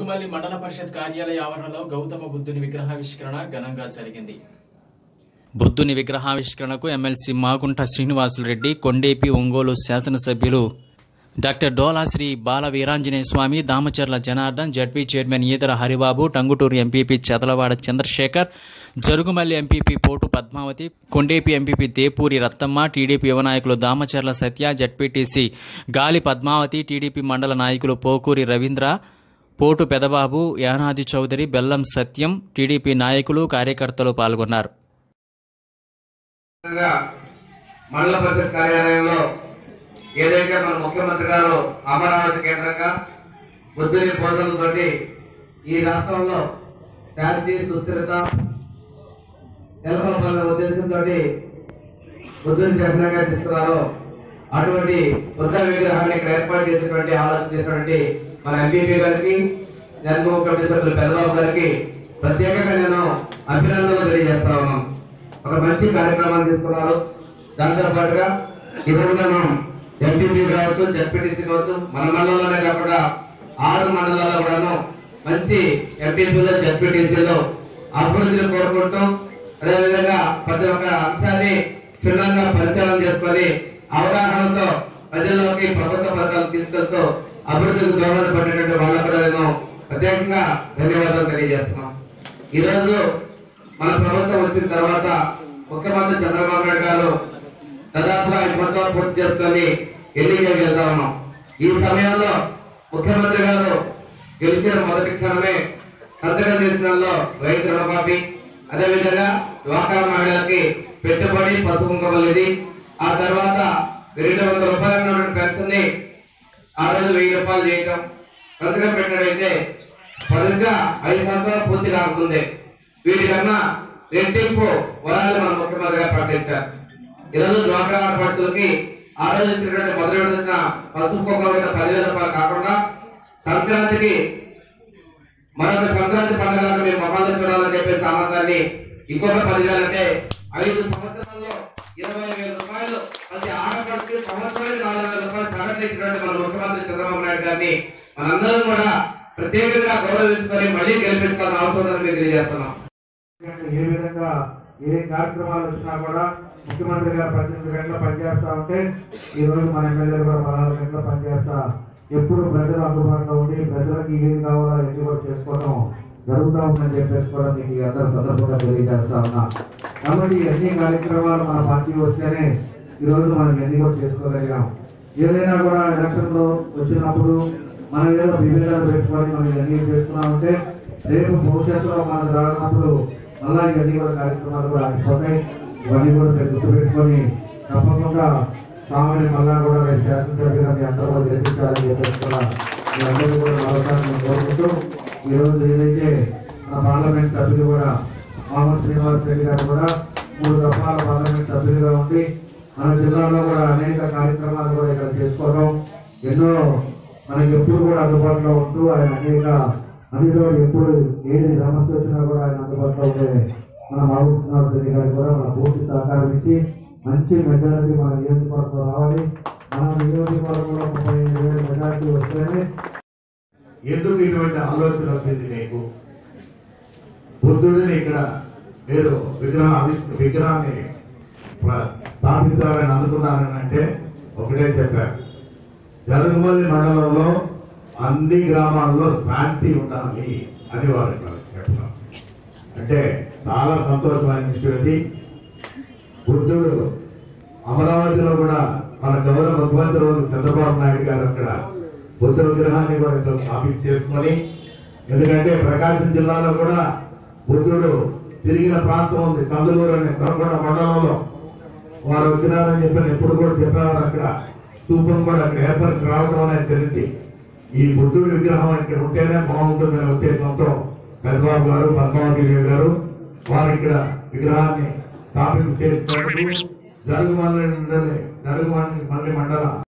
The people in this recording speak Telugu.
జరుగుమల్లి మండల పరిషత్ కార్యాలయ ఆవరణలో గౌతమ బుద్ధుని విగ్రహావిష్కరణ ఘనంగా జరిగింది బుద్ధుని విగ్రహావిష్కరణకు ఎమ్మెల్సీ మాగుంట శ్రీనివాసులు రెడ్డి కొండేపి ఒంగోలు శాసనసభ్యులు doctor Dola Sri Bala Veeranjaneya Swamy Damacharla Janardhan ZP chairman Eedara Haribabu Tangutur MPP Chadalavada Chandrasekhar Jarugumalli MPP Potu Padmavathi Kondepi MPP Depuri Rathamma TDP యువ నాయకులు దామచర్ల సత్య జడ్పీటీసీ గాలి పద్మావతి టీడీపీ మండల నాయకులు పోకూరి రవీంద్ర పోటు పెదబాబు యానాది చౌదరి బెల్లం సత్యం టీడీపీ నాయకులు కార్యకర్తలు పాల్గొన్నారు విధంగా మండల పరిషత్ కార్యాలయంలో ఏదైతే మన ముఖ్యమంత్రి గారు అమరావతి కేంద్రంగా బుద్ధుని బోధనలతోటి ఈ రాష్ట్రంలో శాంతి సుస్థిరత నెలకొల్పాలనే ఉద్దేశంతో బుద్ధుని చిహ్నంగా తీసుకున్నారో అటువంటి బుద్ధ విగ్రహాన్ని ఇక్కడ ఏర్పాటు చేసినటువంటి ఆలోచన చేసినటువంటి మన ఎంపీపీ గారికి జన్మభూమి కమిటీ సభ్యులు పెద్దబాబు గారికి ప్రత్యేకంగా నేను అభినందనలు తెలియజేస్తా ఉన్నాను ఒక మంచి కార్యక్రమాన్ని తీసుకున్నారు దాంతో పాటుగా ఈరోజు మనం ఎంపీపీ కావచ్చు జడ్పీటీసీ కావచ్చు మన మండలంలోనే కాకుండా ఆరు మండలాల్లో కూడాను మంచి ఎంపీపీలో జడ్పీటీసీలో అభివృద్ధిని కోరుకుంటూ అదేవిధంగా ప్రతి ఒక్క అంశాన్ని క్షుణ్ణంగా పరిశీలన చేసుకొని అవగాహనతో ప్రజల్లోకి ప్రభుత్వ పథకాలు తీసుకెళ్తూ అభివృద్ధికి దోహదపడేటువంటి వాళ్ళకు కూడా నేను ప్రత్యేకంగా ధన్యవాదాలు తెలియజేస్తున్నాం ఈ రోజు మన ప్రభుత్వం వచ్చిన తర్వాత ముఖ్యమంత్రి చంద్రబాబు నాయుడు గారు దాదాపుగా ఐదు సంవత్సరాలు పూర్తి చేసుకొని ఎన్నికలకు వెళ్తా ఉన్నాం ఈ సమయంలో ముఖ్యమంత్రి గారు గెలిచిన మొదటి క్షణమే సంతకం చేసిన రైతు రుణమాఫీ అదేవిధంగా డ్వాక్రా మహిళలకి పెట్టుబడి పసుపు కుంకుమలు ఆ తర్వాత రెండు వందల రూపాయల ఉన్నటువంటి పెన్షన్ ని ఆ రోజు వెయ్యి రూపాయలు చేయటం సంతకం పెట్టాడైతే పదుగా ఐదు సంవత్సరాలు పూర్తి కాకముందే వీటికన్నా రెట్టింపు వరాలు మన ముఖ్యమంత్రి గారు ప్రకటించారు ఈరోజు డ్వాక్రా ఆడపడుతులకి ఆ రోజు ఇచ్చినటువంటి మొదటి విడత పసుపు కుంకుమ మీద పదివేల రూపాయలు కాకుండా సంక్రాంతికి మరొక సంక్రాంతి పండుగలను మేము మొహాలు చూడాలని చెప్పేసి ఆనందాన్ని ఇంకొక పదివేలంటే ఐదు సంవత్సరాల్లో ఇరవై వేల రూపాయలు ప్రతి ఆడపడికి సంవత్సరానికి నాలుగు వేల రూపాయలు ప్రకటించినటువంటి మన ముఖ్యమంత్రి చంద్రబాబు నాయుడు గారిని మనందరం కూడా ప్రత్యేకంగా గౌరవించుకొని మళ్ళీ గెలిపించుకోవాల్సిన అవసరం ఉందని మేము తెలియజేస్తున్నాం ఏ విధంగా ఏ కార్యక్రమాలు వచ్చినా కూడా ముఖ్యమంత్రి గారు పద్దెనిమిది గంటలు పనిచేస్తా ఉంటే ఈ రోజు మన ఎమ్మెల్యేలు కూడా పదహారు గంటలు పనిచేస్తా ఎప్పుడు ప్రజలు అందుబాటులో ఉండి ప్రజలకు ఏం కావాలో ఎన్ని కూడా చేసుకోవడం జరుగుతూ ఉందని చెప్పేసి కూడా మీకు ఈ అందరూ సందర్భంగా తెలియజేస్తా ఉన్నా కాబట్టి అన్ని కార్యక్రమాలు మన పార్టీ వస్తేనే ఈ రోజు మనం ఎన్ని కూడా చేసుకోగలిగాం ఏదైనా కూడా ఎలక్షన్ లో వచ్చినప్పుడు మనం ఏదో విభేదాలు పెట్టుకొని మనం ఇవన్నీ చేస్తున్నామంటే రేపు భవిష్యత్తులో మనం రానప్పుడు మళ్ళా ఇవన్నీ కూడా కార్యక్రమాలు కూడా ఆగిపోతాయి ఇవన్నీ కూడా మీరు గుర్తుపెట్టుకొని తప్పకుండా స్వామిని మళ్ళా కూడా రేపు శాసనసభ్యులుగా మీ అందరూ కూడా గెలిపించాలని చెప్పేసి కూడా మీ అందరూ కూడా మరోసారి నేను కోరుకుంటూ ఈ రోజు ఏదైతే మన పార్లమెంట్ సభ్యులు కూడా మామూలు శ్రీనివాస్ రెడ్డి గారు కూడా మూడు దఫాల పార్లమెంట్ సభ్యులుగా ఉండి మన జిల్లాలో కూడా అనేక కార్యక్రమాలు కూడా ఇక్కడ చేసుకోవడం ఎన్నో మనకి ఎప్పుడు కూడా అందుబాటులో ఉంటూ ఆయన అనేక అందులో ఎప్పుడు ఏది సమస్య వచ్చినా కూడా ఆయన అందుబాటులో ఉండే మన మామూలు శ్రీనివాస్ రెడ్డి గారికి కూడా మన పూర్తి సహకారం ఇచ్చి మంచి మెజారిటీ మన నియోజకవర్గంలో రావాలి మన నియోజకవర్గంలో ముప్పై ఐదు వేల మెజారిటీ వస్తేనే ఎందుకు ఇటువంటి ఆలోచన వచ్చింది మీకు బుద్ధుడిని ఇక్కడ మీరు విగ్రహ ఆవిష్క విగ్రహాన్ని ప్ర- స్థాపించాలని అనుకున్నారని అంటే ఒకటే చెప్పారు జరుగుమల్లి మండలంలో అన్ని గ్రామాల్లో శాంతి ఉండాలి అని వారు ఇక్కడ చెప్పారు అంటే చాలా సంతోషమైన విషయం ఇది బుద్ధుడు అమరావతిలో కూడా మన గౌరవ ముఖ్యమంత్రి చంద్రబాబు నాయుడు గారు అక్కడ బుద్ధ విగ్రహాన్ని కూడా ఇక్కడ స్థాపించి చేసుకొని ఎందుకంటే ప్రకాశం జిల్లాలో కూడా బుద్ధుడు తిరిగిన ప్రాంతం ఉంది కందులూరు అనే కొరకొండ మండలంలో వారు వచ్చినారని చెప్పి ఎప్పుడు కూడా చెప్పేవారు అక్కడ స్తూపం కూడా అక్కడ ఏర్పరిచి రావడం అనేది తెలిసింది ఈ బుద్ధుడి విగ్రహం ఇక్కడ ఉంటేనే బాగుంటుందనే ఉద్దేశంతో పెద్దబాబు గారు పద్మావతి దేవి గారు వారు ఇక్కడ విగ్రహాన్ని స్థాపించి చేసినట్టు జరుగుమల్లి జరుగుమల్లి మల్లి మండల